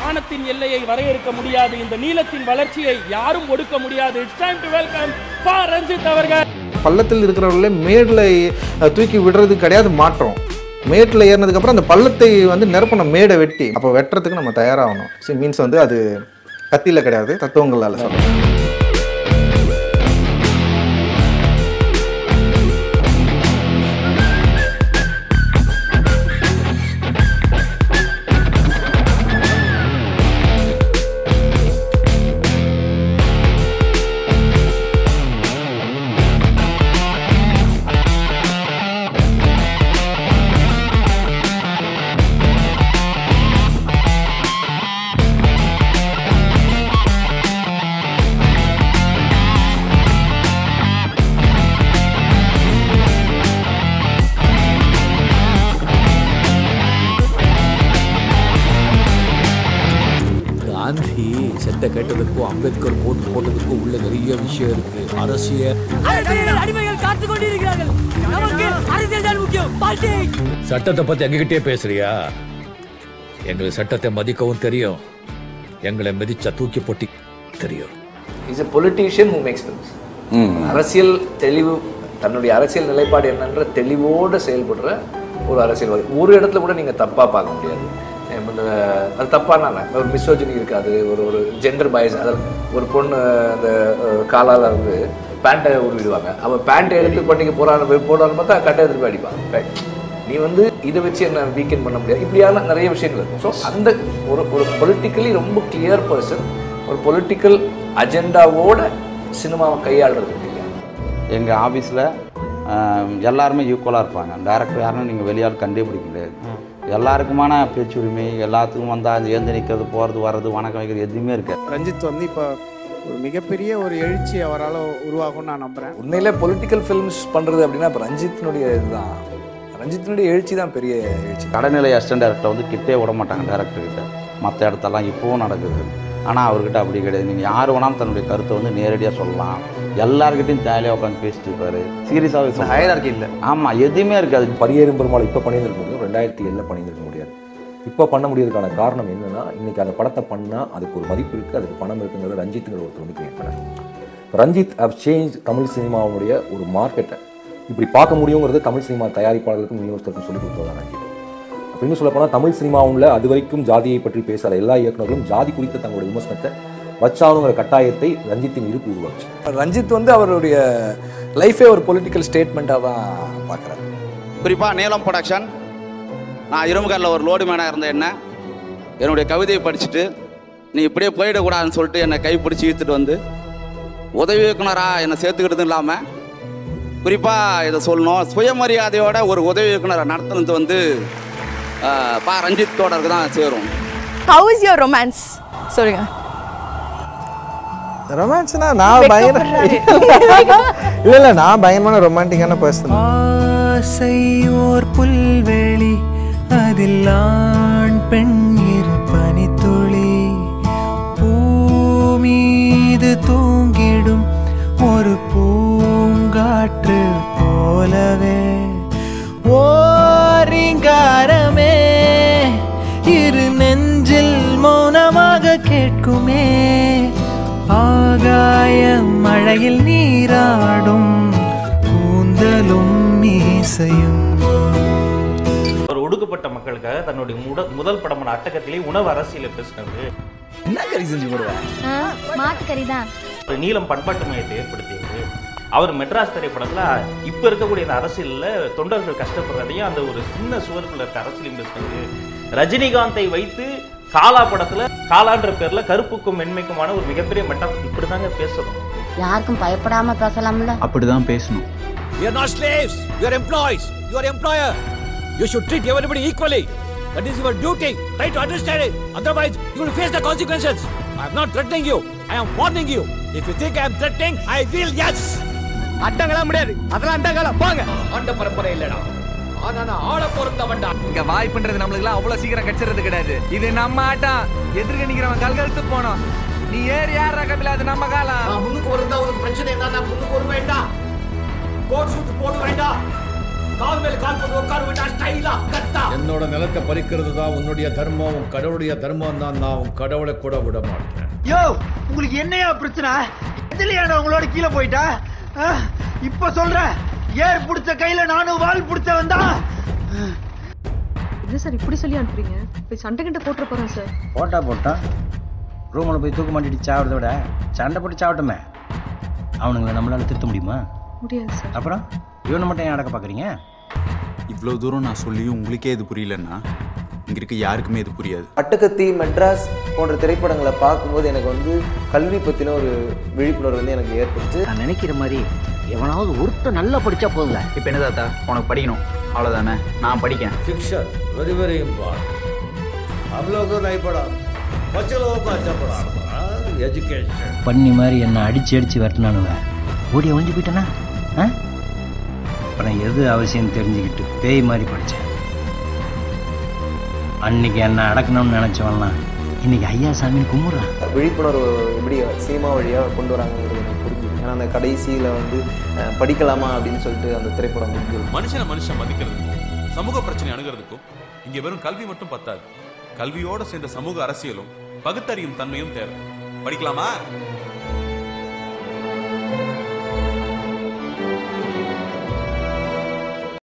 வானத்தின் எல்லையை வரையறுக்க முடியாது இந்த நீளத்தின் வளர்ச்சியை யாரும் ஒடுக்க முடியாது இட்ஸ் டைம் டு வெல்கம் பா ரஞ்சித் அவர்கள் பள்ளத்தில் இருக்கிறவர்களே மேடில் தூக்கி விடுறது கிடையாது மாற்றம் மேட்டில் ஏறினதுக்கப்புறம் அந்த பள்ளத்தை வந்து நிரப்பணும் மேடை வெட்டி அப்போ வெட்டுறதுக்கு நம்ம தயாராகணும் ஸோ மீன்ஸ் வந்து அது கத்தியில் கிடையாது தத்துவங்களால் சொல்லணும் காந்தி செத்த கேட்டதுக்கும் அம்பேத்கர் போட்டு போட்டதுக்கும் உள்ள நிறைய விஷயம் இருக்கு அரசியல் அரசியல் அடிமைகள் காத்துக் கொண்டிருக்கிறார்கள் நமக்கு அரசியல் தான் முக்கியம் பாலிடிக்ஸ் சட்டத்தை பத்தி எங்ககிட்டே பேசுறியா எங்களுக்கு சட்டத்தை மதிக்கவும் தெரியும் எங்களை மிதிச்சா தூக்கி போட்டி தெரியும் is a politician who makes films அரசியல் தெளிவு தன்னுடைய அரசியல் நிலைப்பாடு என்னன்ற தெளிவோடு செயல்படுற ஒரு அரசியல்வாதி ஒரு இடத்துல கூட நீங்கள் தப்பாக பார்க்க முடியாது நம்ம இந்த அது தப்பான ஒரு மிஸ்ஓஜினி இருக்காது ஒரு ஒரு ஜெண்டர் பயஸ் அதில் ஒரு பொண்ணு அந்த அஹ், காலால வந்து பேண்ட்டை உருவிடுவாங்க அவன் பேண்ட்டை எடுத்து பண்ணிக்க போகிறான்னு போடான்னு பார்த்தா கட்டை திருப்பி அடிப்பான் Right. நீ வந்து இதை வச்சு என்ன வீக்கெண்ட் பண்ண முடியாது இப்படியான நிறைய விஷயங்கள் இருக்கும் ஸோ அந்த ஒரு ஒரு பொலிட்டிக்கலி ரொம்ப கிளியர் பர்சன் ஒரு பொலிட்டிக்கல் அஜெண்டாவோட சினிமாவை கையாளுறது இல்லையா எங்கள் ஆஃபீஸில் எல்லாருமே ஈக்குவலாக இருப்பாங்க டேரக்டர் யாருன்னு நீங்கள் வெளியால் கண்டுபிடிக்க முடியாது எல்லாருக்குமான பேச்சுரிமை எல்லாத்துக்கும் வந்தால் ஏந்து நிற்கிறது போகிறது வர்றது வணக்கம் வைக்கிறது எதுவுமே இருக்காது ரஞ்சித் வந்து இப்போ ஒரு மிகப்பெரிய ஒரு எழுச்சி அவரால் உருவாகும்னு நான் நம்புகிறேன் உண்மையிலே பொலிட்டிக்கல் ஃபிலிம்ஸ் பண்ணுறது அப்படின்னா இப்போ ரஞ்சித்தினுடைய இதுதான் ரஞ்சித்தினுடைய எழுச்சி தான் பெரிய எழுச்சி கடைநிலை அசிஸ்டன்ட் டேரக்டர் வந்து கிட்டே விட மாட்டாங்க டேரக்டர்கிட்ட மற்ற இடத்தெல்லாம் இப்போவும் நடக்குது ஆனால் அவர்கிட்ட அப்படி கிடையாது நீங்கள் யார் வேணாலும் தன்னுடைய கருத்தை வந்து நேரடியாக சொல்லலாம் எல்லாருக்கிட்டையும் ஜாலியாக உட்காந்து பேசிட்டு இருப்பாரு சீரியஸாகவே ஹயரார்கி இல்லை ஆமாம் எதுவுமே இருக்காது பரியேறும் பெருமாள் இப்போ பண்ணியிருக்க முடியும் ரெண்டாயிரத்தி ஏழில் பண்ணியிருக்க முடியாது இப்போ பண்ண முடியறதுக்கான காரணம் என்னன்னா இன்னைக்கு அந்த படத்தை பண்ணால் அதுக்கு ஒரு மதிப்பு இருக்குது அதுக்கு பணம் இருக்குங்கிறது ரஞ்சித்துங்கிற ஒருத்தர் வந்து கிரியேட் பண்ணார் ரஞ்சித் ஹவ் சேஞ்ச் தமிழ் சினிமாவுடைய ஒரு மார்க்கெட்டை இப்படி பார்க்க முடியுங்கிறது தமிழ் சினிமா தயாரிப்பாளர்களுக்கும் விநியோகத்திற்கும் சொல்லிக் கொடுத்ததான் ரஞ்சித் அப்படின்னு சொல்ல போனால் தமிழ் சினிமாவுல அது வரைக்கும் ஜாதியை பற்றி பேசாத எல்லா இயக்குநர்களும் ஜாதி குறித்த தங்களுடைய விமர்சனத்தை வச்சானுங்கிற கட்டாயத்தை ரஞ்சித்தின் இருப்பு உருவாச்சு ரஞ்சித் வந்து அவருடைய லைஃபே ஒரு பொலிட்டிக்கல் ஸ்டேட்மெண்ட்டாக தான் பார்க்குறாரு குறிப்பாக நீலம் ப்ரொடக்ஷன் நான் இரும்புகாரில் ஒரு லோடு மேனாக இருந்த என்ன என்னுடைய கவிதையை படிச்சுட்டு நீ இப்படியே போயிடக்கூடாதுன்னு சொல்லிட்டு என்னை கைப்பிடிச்சி இழுத்துட்டு வந்து உதவி இயக்குனராக என்னை சேர்த்துக்கிட்டதும் இல்லாமல் குறிப்பாக இதை சொல்லணும் சுயமரியாதையோட ஒரு உதவி இயக்குனரை நடத்துனது வந்து ஆஹ், பா ரஞ்சித் தோடருக்கு தான் சேரும் ஹவு இஸ் யுவர் ரொமான்ஸ் சொல்லுங்க ரொமான்ஸ்னா நான் பயங்கர இல்லை இல்லை நான் பயங்கரமான ரொமான்டிக்கான பர்சன் ஆசை ஓர் புல்வெளி அதில் ஆண் பெண் இரு பனித்துளி பூமீது தூங்கிடும் ஒரு பூங்காற்று போலவே ஓரிங்காரமே இரு நெஞ்சில் மௌனமாக கேட்குமே ஆகாய மழையில் நீராடும் கூந்தலும் மீசையும் ஒரு ஒடுக்கப்பட்ட மக்களுக்காக தன்னுடைய முட முதல் படமான அட்டகத்திலே உணவு அரசியலை பேசினது என்ன கறி செஞ்சு போடுவேன் மாட்டுக்கறி தான் ஒரு நீளம் பண்பாட்டு மையத்தை ஏற்படுத்தியது அவர் மெட்ராஸ் திரைப்படத்துல இப்ப இருக்கக்கூடிய இந்த அரசியல்ல தொண்டர்கள் கஷ்டப்படுறதையும் அந்த ஒரு சின்ன சுவருக்குள்ள இருக்க அரசியலையும் பேசுனது ரஜினிகாந்தை வைத்து காலா படத்துல காலான்ற பேர்ல கருப்புக்கும் மென்மைக்குமான ஒரு மிகப்பெரிய மெட்டாஃபர் இப்படிதாங்க பேசணும் யாருக்கும் பயப்படாம பேசலாம்ல அப்படிதான் பேசணும் We are not slaves. We are employees. You are employer. You should treat everybody equally. That is your duty. Try to understand it. Otherwise, you will face the consequences. I am not threatening you. I am warning you. If you think I am threatening, I will yes. அட்டங்கலாம் முடியாது அதெல்லாம் அட்டங்கலாம் போங்க ஆண்ட பரம்பரை இல்லடா ஆனா நான் ஆள பொறுத்தவன்டா இங்க வாய்ப்புன்றது நம்மளுக்குலாம் அவ்வளவு சீக்கிரம் கிடைச்சிறது கிடையாது இது நம்ம ஆட்டம் எதிர்க்க நிக்கிறவன் கல்கழுத்து போனோம் நீ ஏறி யார் கபில அது நம்ம காலம் நான் முன்னுக்கு வருந்தா உனக்கு பிரச்சனை என்ன நான் முன்னுக்கு வர வேண்டாம் கோட் சூட் போட வேண்டாம் கால் மேல கால் போட்டு உட்கார விட்டா ஸ்டைலா கத்தா என்னோட நிலத்தை பறிக்கிறது தான் உன்னுடைய தர்மம் உன் கடவுளுடைய தர்மம் தான் நான் உன் கடவுளை கூட விட மாட்டேன் யோ உங்களுக்கு என்னையா பிரச்சனை எதுலயாடா உங்களோட கீழே போயிட்டா ஆ? இப்ப சொல்றேன் ஏர் பிடிச்ச கையில நானும் வால் பிடிச்சவன் தான் என்ன சார் இப்படி சொல்லி அனுப்புறீங்க போய் சண்டை கிட்ட போட்டுற போறேன் சார் போட்டா போட்டா ரூமில் போய் தூக்க மாட்டிட்டு சாவறத விட சண்டை போட்டு சாவட்டுமே அவனுங்களை நம்மளால திருத்த முடியுமா முடியாது சார் அப்புறம் இவனை மட்டும் ஏன் அடக்க பார்க்குறீங்க இவ்வளோ தூரம் நான் சொல்லியும் உங்களுக்கே இது புரியலன்னா இங்கே இருக்க யாருக்குமே இது புரியாது அட்டகத்தி மெட்ராஸ் போன்ற திரைப்படங்களை பார்க்கும்போது எனக்கு வந்து கல்வி பற்றின ஒரு விழிப்புணர்வு வந்து எனக்கு ஏற்பட்டுச்சு நான் நினைக்கிற மாதிரி எவனாவது ஒருத்தன் நல்லா படிச்சா போதுங்க இப்போ என்ன தாத்தா உனக்கு படிக்கணும் அவ்வளோதானே நான் படிக்கேன் शिक्षण वेरी वेरी इम्पोर्टेंट हम लोग को नहीं पढ़ा बच्चे लोगों को अच्छा पढ़ा एजुकेशन பண்ணி மாதிரி என்னை அடிச்சு அடிச்சு வெட்டினானுவ ஓடி ஒழிஞ்சு போயிட்டேனா ஆ அப்புறம் எது அவசியம் தெரிஞ்சுக்கிட்டு பேய் மாதிரி படித்தேன் அன்னைக்கு என்னை அடக்கணும்னு நினச்சவன்லாம் இன்னைக்கு ஐயா சாமின்னு கும்பிட்றான் விழிப்புணர்வு எப்படி சினிமா வழியாக கொண்டு வராங்கிறது எனக்கு புரிஞ்சுது ஏன்னா அந்த கடைசியில் வந்து அஹ், படிக்கலாமா அப்படின்னு சொல்லிட்டு அந்த திரைப்படம் முடிஞ்சிடும் மனுஷனை மனுஷன் மதிக்கிறதுக்கும் சமூக பிரச்சனை அணுகிறதுக்கும் இங்க வெறும் கல்வி மட்டும் பத்தாது கல்வியோட சேர்ந்த சமூக அரசியலும் பகுத்தறியும் தன்மையும் தேவை படிக்கலாமா